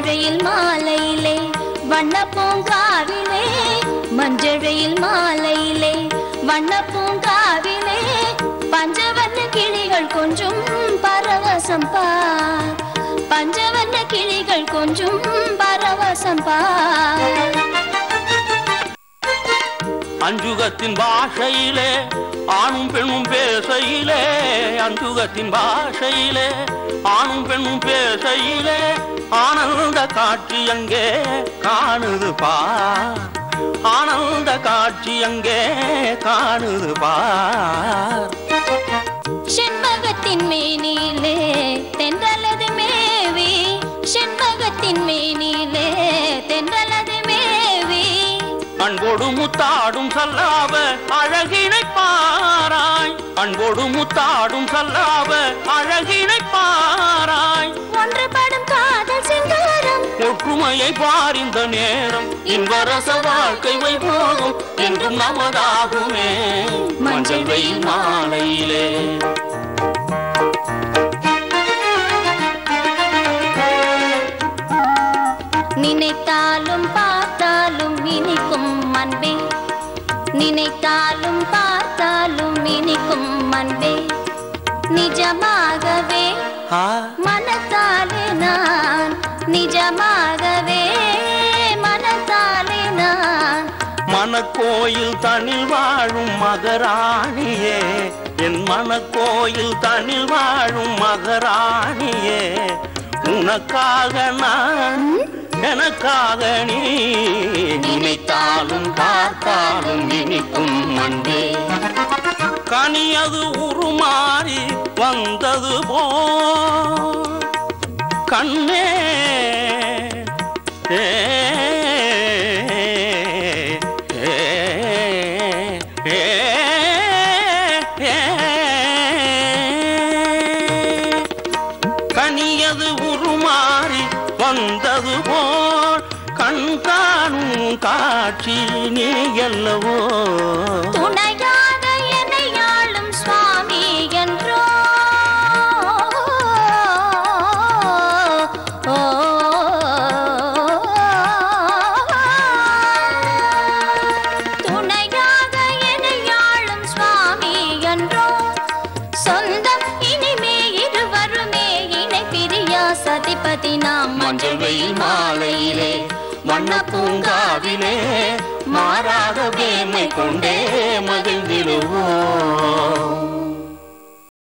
வெயில் மாலையிலே வண்ண பூங்காவிலே மஞ்சள் வெயில் மாலையிலே வண்ண பூங்காவிலே பஞ்சவர்ண கிளிகள் கொஞ்சம் பரவசம் பார் பஞ்சவர்ண கிளிகள் கொஞ்சம் பரவசம் பார் அஞ்சுகத்தின் பாஷையிலே ஆணும் பெண்ணும் பேசையிலே அஞ்சுகத்தின் பாஷையிலே ஆணும் பெண்ணும் பேசையிலே ஆனந்த காட்சி அங்கே காணுது பா ஆனந்த காட்சி அங்கே காணுது பார் செண்பகத்தின் மேனிலே தென்றலது மேவி செண்பகத்தின் மேனிலே தென்றலது மேவி அன்போடு முத்தாடும் சல்லாப அழகினை பாராய் அன்போடு முத்தாடும் சல்லாப அழகினை பாராய் ஒன்றுபடும் காதல் சிங்காரம் ஒற்றுமையை பார் இந்த நேரம் இன்பரச வாழ்க்கை வைபோகும் என்றும் நமதாகுமே மஞ்சள் வெயில் மாலையிலே நினைத்தாலும் பார்த்தாலும் இனிக்கும் அன்பே நினைத்தாலும் பார்த்தாலும் இனிக்கும் அன்பே நிஜமாகவே ஆ, மனத்தாலே நான் நிஜமாகவே மனத்தாலே நான் மனக்கோயில் தனில் வாழும் மகராணியே என் மனக்கோயில் தனில் வாழும் மகராணியே உனக்காக நான் எனக்காக நீ நினைத்தாலும் பார்த்தாலும் இனிக்கும் அன்பே கனியது உருமாறி வந்தது போ கண்ணே ஏ, ஏ, ஏ, ஏ. கனியது உருமாறி வந்தது போல் கண் காணும் காட்சி நீ அல்லவோ துணையாக என்னை ஆளும் சுவாமி என்றோ ஓ, துணையாக என்னை ஆளும் சுவாமி என்றோ சொந்தம் இனிமே இருவருமே இணை பிரியா சதிபதி நாம் மஞ்சள் வெயில் மாலையிலே வண்ண பூங்காவிலே மாறாத வேமை கொண்டே மகிழ்ந்திடும்